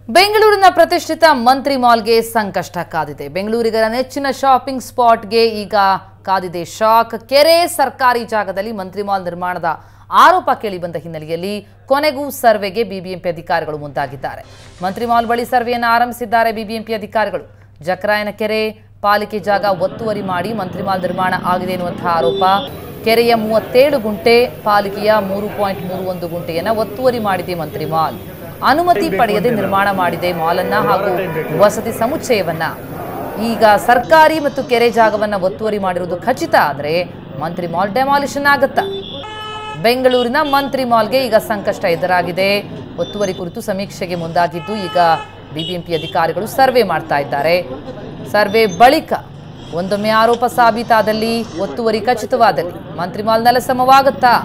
ಬೆಂಗಳೂರಿನ ಪ್ರತಿಷ್ಠಿತ ಮಂತ್ರಿ ಮಾಲ್ಗೆ ಸಂಕಷ್ಟ ಕಾದಿದೆ ಬೆಂಗಳೂರಿಗರ ನೆಚ್ಚಿನ ಶಾಪಿಂಗ್ ಸ್ಪಾಟ್ಗೆ ಈಗ ಕಾದಿದೆ ಶಾಕ್ ಕೆರೆ ಸರ್ಕಾರಿ ಜಾಗದಲ್ಲಿ ಮಂತ್ರಿ ಮಾಲ್ ನಿರ್ಮಾಣದ ಆರೋಪ ಕೇಳಿಬಂದ ಹಿನ್ನೆಲೆಯಲ್ಲಿ ಕೊನೆಗೂ ಸರ್ವೆಗೆ ಬಿಬಿಎಂಪಿ ಅಧಿಕಾರಿಗಳು ಮುಂದಾಗಿದ್ದಾರೆ ಮಂತ್ರಿ ಮಾಲ್ ಬಳಿ ಸರ್ವೆಯನ್ನು ಆರಂಭಿಸಿದ್ದಾರೆ ಬಿಬಿಎಂಪಿ ಅಧಿಕಾರಿಗಳು ಜಕರಾಯನ ಕೆರೆ ಪಾಲಿಕೆ ಜಾಗ ಒತ್ತುವರಿ ಮಾಡಿ ಮಂತ್ರಿ ಮಾಲ್ ನಿರ್ಮಾಣ ಆಗಿದೆ ಎನ್ನುವಂತಹ ಆರೋಪ ಕೆರೆಯ ಮೂವತ್ತೇಳು ಗುಂಟೆ ಪಾಲಿಕೆಯ ಮೂರು ಪಾಯಿಂಟ್ ಮೂರು ಒಂದು ಗುಂಟೆಯನ್ನ ಒತ್ತುವರಿ ಮಾಡಿದೆ ಮಂತ್ರಿ ಮಾಲ್ ಅನುಮತಿ ಪಡೆಯದೆ ನಿರ್ಮಾಣ ಮಾಡಿದೆ ಮಾಲನ್ನ ಹಾಗೂ ವಸತಿ ಸಮುಚ್ಚಯವನ್ನ ಈಗ ಸರ್ಕಾರಿ ಮತ್ತು ಕೆರೆ ಜಾಗವನ್ನ ಒತ್ತುವರಿ ಮಾಡಿರುವುದು ಖಚಿತ ಆದರೆ ಮಂತ್ರಿ ಮಾಲ್ ಡೆಮಾಲಿಷನ್ ಆಗತ್ತಾ ಬೆಂಗಳೂರಿನ ಮಂತ್ರಿ ಮಾಲ್ಗೆ ಈಗ ಸಂಕಷ್ಟ ಎದುರಾಗಿದೆ ಒತ್ತುವರಿ ಕುರಿತು ಸಮೀಕ್ಷೆಗೆ ಮುಂದಾಗಿದ್ದು ಈಗ ಬಿಬಿಎಂಪಿ ಅಧಿಕಾರಿಗಳು ಸರ್ವೆ ಮಾಡ್ತಾ ಇದ್ದಾರೆ ಸರ್ವೆ ಬಳಿಕ ಒಂದೊಮ್ಮೆ ಆರೋಪ ಸಾಬೀತಾದಲ್ಲಿ ಒತ್ತುವರಿ ಖಚಿತವಾದಲ್ಲಿ ಮಂತ್ರಿ ಮಾಲ್ ನೆಲಸಮವಾಗುತ್ತಾ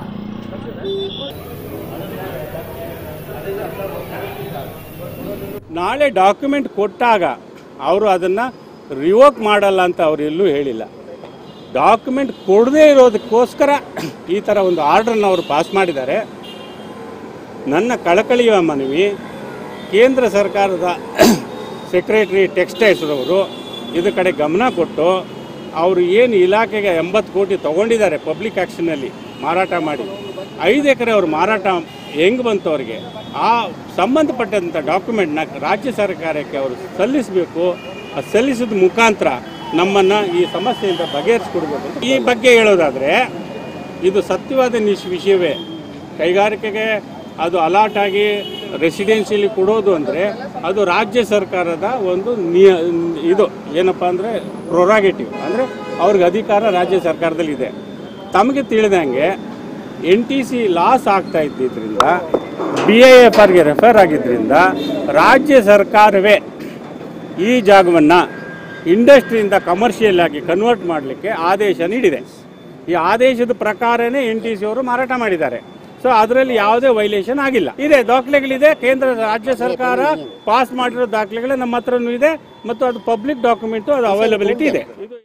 ನಾಳೆ ಡಾಕ್ಯುಮೆಂಟ್ ಕೊಟ್ಟಾಗ ಅವರು ಅದನ್ನು ರಿವೋಕ್ ಮಾಡಲ್ಲ ಅಂತ ಅವರು ಎಲ್ಲೂ ಹೇಳಿಲ್ಲ ಡಾಕ್ಯುಮೆಂಟ್ ಕೊಡದೇ ಇರೋದಕ್ಕೋಸ್ಕರ ಈ ಥರ ಒಂದು ಆರ್ಡ್ರನ್ನ ಅವರು ಪಾಸ್ ಮಾಡಿದ್ದಾರೆ ನನ್ನ ಕಳಕಳಿಯ ಮನವಿ ಕೇಂದ್ರ ಸರ್ಕಾರದ ಸೆಕ್ರೆಟರಿ ಟೆಕ್ಸ್ಟೈಲ್ಸ್ರವರು ಇದ್ರ ಕಡೆ ಗಮನ ಕೊಟ್ಟು ಅವರು ಏನು ಇಲಾಖೆಗೆ ಎಂಬತ್ತು ಕೋಟಿ ತೊಗೊಂಡಿದ್ದಾರೆ ಪಬ್ಲಿಕ್ ಆ್ಯಕ್ಷನಲ್ಲಿ ಮಾರಾಟ ಮಾಡಿ ಐದು ಎಕರೆ ಅವರು ಮಾರಾಟ ಹೆಂಗೆ ಬಂತು ಅವರಿಗೆ ಆ ಸಂಬಂಧಪಟ್ಟಂಥ ಡಾಕ್ಯುಮೆಂಟ್ನ ರಾಜ್ಯ ಸರ್ಕಾರಕ್ಕೆ ಅವರು ಸಲ್ಲಿಸಬೇಕು ಆ ಸಲ್ಲಿಸಿದ ಮುಖಾಂತರ ನಮ್ಮನ್ನು ಈ ಸಮಸ್ಯೆಯಿಂದ ಬಗೆಹರಿಸ್ಕೊಡ್ಬೇಕು ಈ ಬಗ್ಗೆ ಹೇಳೋದಾದರೆ ಇದು ಸತ್ಯವಾದ ನಿಶ್ ವಿಷಯವೇ ಕೈಗಾರಿಕೆಗೆ ಅದು ಅಲಾಟ್ ಆಗಿ ರೆಸಿಡೆನ್ಷಿಯಲಿ ಕೊಡೋದು ಅಂದರೆ ಅದು ರಾಜ್ಯ ಸರ್ಕಾರದ ಒಂದು ನಿಯ ಇದು ಏನಪ್ಪ ಅಂದರೆ ಪ್ರೊರಾಗೇಟಿವ್ ಅಂದರೆ ಅವ್ರಿಗೆ ಅಧಿಕಾರ ರಾಜ್ಯ ಸರ್ಕಾರದಲ್ಲಿ ಇದೆ ತಮಗೆ ತಿಳಿದಂಗೆ ಎನ್ ಟಿ ಸಿ ಲಾಸ್ ಆಗ್ತಾ ಇದ್ದಿದ್ದರಿಂದ ಬಿ ಎ ಎಫ್ ಆರ್ಗೆ ರೆಫರ್ ಆಗಿದ್ದರಿಂದ ರಾಜ್ಯ ಸರ್ಕಾರವೇ ಈ ಜಾಗವನ್ನು ಇಂಡಸ್ಟ್ರಿಯಿಂದ ಕಮರ್ಷಿಯಲ್ ಆಗಿ ಕನ್ವರ್ಟ್ ಮಾಡಲಿಕ್ಕೆ ಆದೇಶ ನೀಡಿದೆ ಈ ಆದೇಶದ ಪ್ರಕಾರನೇ ಎನ್ ಟಿ ಸಿ ಅವರು ಮಾರಾಟ ಮಾಡಿದ್ದಾರೆ ಸೊ ಅದರಲ್ಲಿ ಯಾವುದೇ ವೈಲೇಷನ್ ಆಗಿಲ್ಲ ಇದೆ ದಾಖಲೆಗಳಿದೆ ಕೇಂದ್ರ ರಾಜ್ಯ ಸರ್ಕಾರ ಪಾಸ್ ಮಾಡಿರೋ ದಾಖಲೆಗಳೇ ನಮ್ಮ ಹತ್ರನೂ ಇದೆ ಮತ್ತು ಅದು ಪಬ್ಲಿಕ್ ಡಾಕ್ಯುಮೆಂಟು ಅದು ಅವೈಲಬಿಲಿಟಿ ಇದೆ ಇದು